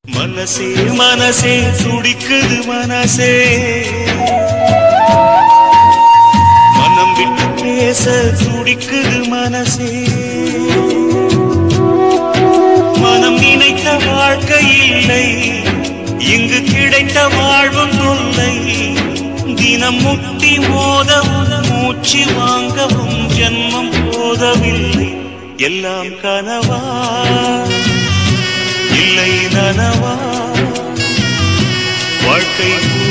மனசே மனசே துடிக்குது மனசே மனம் விட்டு பேச துடிக்குது மனசே மனம் நினைத்த வாழ்க்கை இல்லை இங்கு கிடைத்த வாழ்வும் தொல்லை தினம் முட்டி மோதவும் மூச்சு வாங்கவும் ஜன்மம் போதவில்லை எல்லாம் கனவா இல்லை நனவா வாழ்க்கை